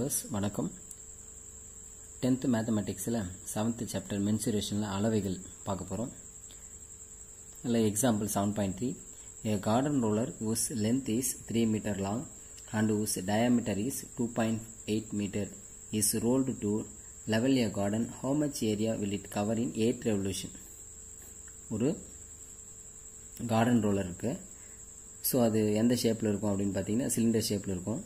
viewers வணக்கம் tenth மேத்தமெட்டிக்ஸில் seventh chapter மென்சுரேஷனில் அளவைகள் பார்க்க போகிறோம் இல்லை example seven point three a garden roller whose length is three metre long and whose diameter is two point eight metre is rolled to level a garden how much area will it cover in eight revolution ஒரு garden roller இருக்குது so அது எந்த ஷேப்பில் இருக்கும் அப்படின்னு பார்த்தீங்கன்னா cylinder ஷேப்பில் இருக்கும்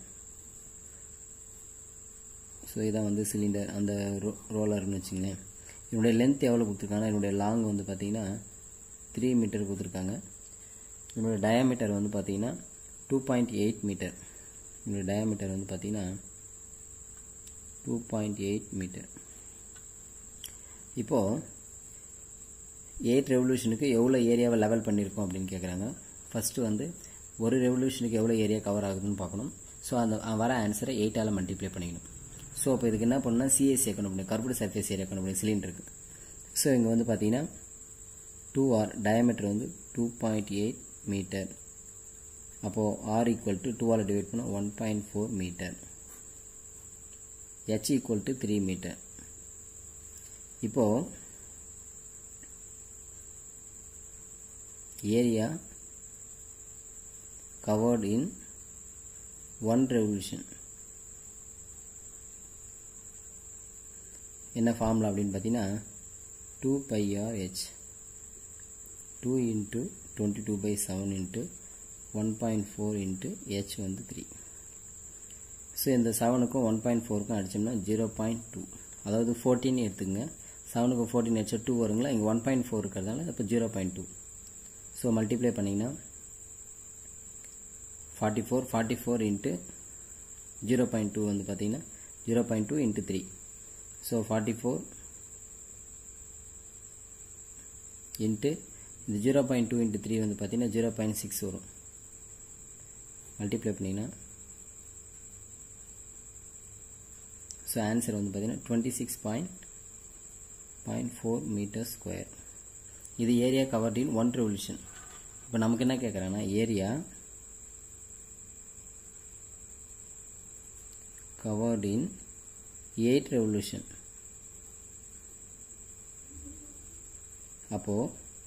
ஸோ இதான் வந்து சிலிண்டர் அந்த ரோ ரோலர்னு வச்சுங்களேன் என்னுடைய லென்த் எவ்வளோ கொடுத்துருக்காங்க என்னுடைய லாங் வந்து பார்த்தீங்கன்னா த்ரீ மீட்டர் கொடுத்துருக்காங்க என்னுடைய டயாமீட்டர் வந்து பார்த்தீங்கன்னா டூ பாயிண்ட் எயிட் மீட்டர் என்னுடைய டயாமீட்டர் வந்து பார்த்தீங்கன்னா டூ பாயிண்ட் எயிட் மீட்டர் இப்போது எயிட் ரெவல்யூஷனுக்கு எவ்வளோ ஏரியாவை லெவல் பண்ணியிருக்கோம் அப்படின்னு கேட்குறாங்க ஃபஸ்ட்டு வந்து ஒரு ரெவல்யூஷனுக்கு எவ்வளோ ஏரியா கவர் ஆகுதுன்னு பார்க்கணும் ஸோ அந்த வர ஆன்சரை எயிட்டால் மல்டிப்ளை பண்ணிக்கணும் ஸோ இப்போ இதுக்கு என்ன பண்ணணும்னா சிஎஸ்சி கண்டுபிடிக்கணும் கர்புடு சர்ஃபேஸ் ஏரியா கண்டுபிடிக்கணும் சிலிண்டருக்கு ஸோ இங்கே வந்து பார்த்தீங்கன்னா டூ ஆர் டயமீட்டர் வந்து டூ பாயிண்ட் எயிட் மீட்டர் அப்போது ஆர் ஈக்குவல் டு டூவால் டிவைட் பண்ணால் one point four metre H equal to three metre இப்போது area covered in one revolution என்ன ஃபார்முலா அப்படின்னு பார்த்தீங்கன்னா two pi R H two into twenty two by seven into one point four into H வந்து three so இந்த செவனுக்கும் one point ஃபோருக்கும் அடித்தோம்னா zero point two அதாவது ஃபோர்டீன் எடுத்துங்க செவனுக்கு ஃபோர்டீன் ஹெச் டூ வருங்களா இங்கே ஒன் பாயிண்ட் ஃபோர் இருக்கிறதால இப்போ zero point two so multiply பண்ணிங்கன்னா forty four forty four into zero point two வந்து பார்த்தீங்கன்னா zero point two into three so forty four into இந்த zero point two into three வந்து பார்த்தீங்கன்னா ஜீரோ பாயிண்ட் சிக்ஸ் வரும் multiply பண்ணிங்கன்னா so answer வந்து பார்த்தீங்கன்னா twenty six point point four metre square இது area covered in one revolution இப்போ நமக்கு என்ன கேட்குறாங்கன்னா area covered in eight revolution அப்போது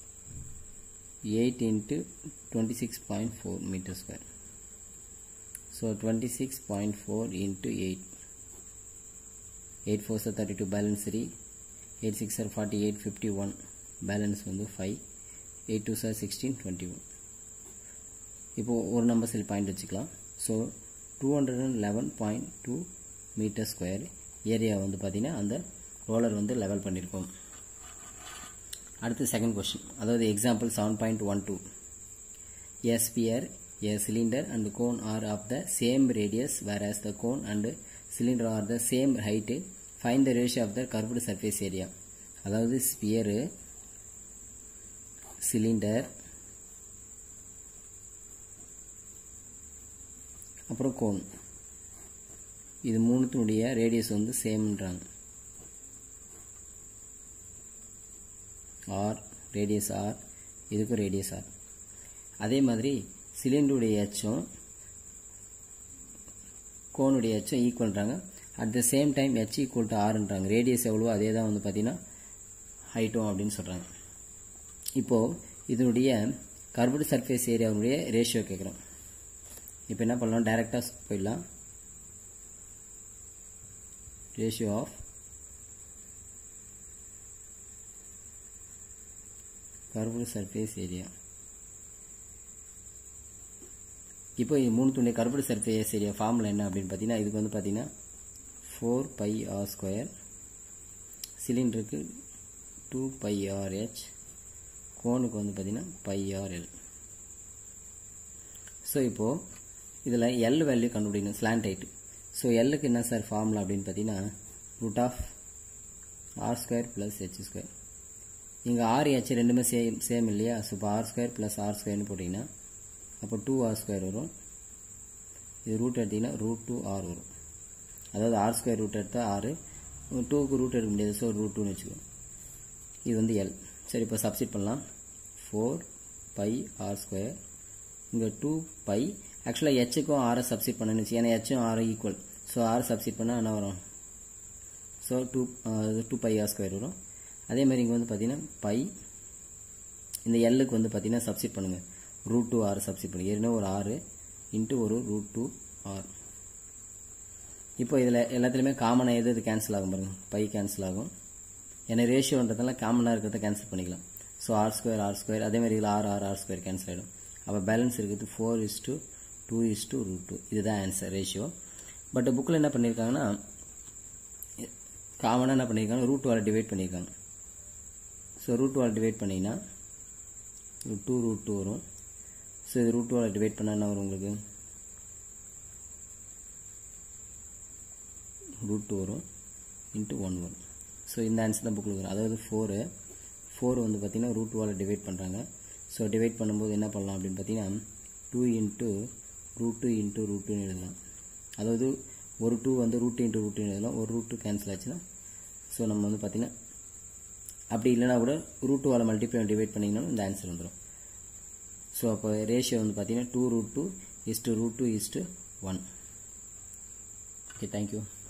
eight into twenty six point four metre square so twenty six point four into eight eight four are thirty two balance three eight six are forty eight fifty one balance வந்து five eight two are sixteen twenty one இப்போது ஒரு number சில point வச்சுக்கலாம் so two hundred and eleven point two metre square area வந்து பார்த்திங்கன்னா அந்த roller வந்து level பண்ணியிருக்கோம் அடுத்து செகண்ட் கொஷின் அதாவது example seven point one two A sphere a cylinder and cone are of the same radius whereas the cone and cylinder are the same height find the ratio of the curved surface area அதாவது sphere cylinder அப்புறம் cone இது மூணுத்தினுடைய radius வந்து சேம்ன்றாங்க R radius R இதுக்கும் radius R அதே மாதிரி சிலிண்டருடைய எச்சும் கோனுடைய எச்சும் ஈக்குவல்ன்றாங்க at the same time H equal to ஆர்ன்றாங்க ரேடியஸ் எவ்வளவோ அதே தான் வந்து பார்த்தீங்கன்னா ஹைட்டும் அப்படின்னு சொல்கிறாங்க இப்போது இதனுடைய கர்வ்டு சர்ஃபேஸ் ஏரியாவுடைய ரேஷியோ கேட்குறோம் இப்போ என்ன பண்ணலாம் டைரெக்டாக போயிடலாம் ratio of curved surface area இப்போ இது மூணுத்துடைய கர்வ்டு சர்ஃபேஸ் ஏரியா ஃபார்முலா என்ன அப்படின்னு பார்த்தீங்கன்னா இதுக்கு வந்து பார்த்தீங்கன்னா ஃபோர் பை ஆர் ஸ்கொயர் சிலிண்டருக்கு டூ பை ஆர் ஹெச் கோனுக்கு வந்து பார்த்தீங்கன்னா பை ஆர் எல் ஸோ இப்போது இதில் எல் வேல்யூ கண்டுபிடிக்கணும் ஸ்லாண்ட் ஹைட்டு ஸோ எல்லுக்கு என்ன சார் ஃபார்முலா அப்படின்னு பார்த்தீங்கன்னா root of R square plus H square இங்கே ஆர் ஹெச் ரெண்டுமே சேம் சேம் இல்லையா ஸோ இப்போ ஆர் ஸ்கொயர் ப்ளஸ் ஆர் ஸ்கொயர்னு போட்டிங்கன்னா அப்போ டூ ஆர் ஸ்கொயர் வரும் இது ரூட் எடுத்திங்கன்னா ரூட் டூ ஆர் வரும் அதாவது ஆர் ஸ்கொயர் ரூட் எடுத்தால் ஆறு டூக்கு ரூட் எடுக்க முடியாது ஸோ ரூட் டூன்னு வச்சுக்கோ இது வந்து எல் சரி இப்போ சப்ஸ்டிட் பண்ணலாம் ஃபோர் பை ஆர் ஸ்கொயர் இங்கே டூ பை ஆக்சுவலாக ஹெச்சுக்கும் ஆரை சப்ஸ்டிட் பண்ணணுச்சு ஏன்னா ஹெச்சும் ஆரும் ஈக்குவல் ஸோ ஆர் சப்ஸ்டிட் பண்ணால் என்ன வரும் so two two pi R square வரும் அதே மாதிரி இங்கே வந்து பார்த்தீங்கன்னா பை இந்த எல்லுக்கு வந்து பார்த்தீங்கன்னா சப்ஸ்டிட் பண்ணுங்கள் ரூட் டூ ஆர் சப்ஸ்டிட் பண்ணுங்க ஏற்கனவே ஒரு ஆறு இன்ட்டு ஒரு ரூட் டூ ஆர் இப்போ இதில் எல்லாத்துலேயுமே காமனாக எது இது கேன்சல் ஆகும் பாருங்க பை கேன்சல் ஆகும் ஏன்னா ரேஷியோன்றதெல்லாம் காமனாக இருக்கிறத கேன்சல் பண்ணிக்கலாம் so R square R square அதே மாதிரி இதில் R R R square cancel ஆகிடும் அப்போ பேலன்ஸ் இருக்கிறது four is to two is to root two இதுதான் ஆன்சர் ரேஷியோ பட் புக்கில் என்ன பண்ணியிருக்காங்கன்னா காமனாக என்ன பண்ணியிருக்காங்க ரூட் வால் டிவைட் பண்ணியிருக்காங்க ஸோ ரூட் வால் டிவைட் பண்ணிங்கன்னா டூ ரூட் டூ வரும் ஸோ இது ரூட் வால் டிவைட் பண்ணால் என்ன வரும் உங்களுக்கு ரூட் டூ வரும் இன்ட்டு ஒன் வரும் ஸோ இந்த ஆன்சர் தான் புக்கில் வரும் அதாவது ஃபோரு ஃபோர் வந்து பார்த்திங்கன்னா ரூட் வால் டிவைட் பண்ணுறாங்க ஸோ டிவைட் பண்ணும்போது என்ன பண்ணலாம் அப்படின்னு பார்த்தீங்கன்னா two into root two into root டூன்னு எழுதலாம் அதாவது ஒரு டூ வந்து ரூட் இன்ட்டு ரூட் எழுதலாம் ஒரு ரூட் டூ கேன்சல் ஆச்சுன்னா ஸோ நம்ம வந்து பார்த்திங்கன்னா அப்படி இல்லைனா கூட ரூட் டூவால் மல்டிப்ளை டிவைட் பண்ணிங்கனாலும் இந்த ஆன்சர் வந்துடும் ஸோ அப்போ ரேஷியோ வந்து பார்த்தீங்கன்னா two root two is to root two is to one okay thank you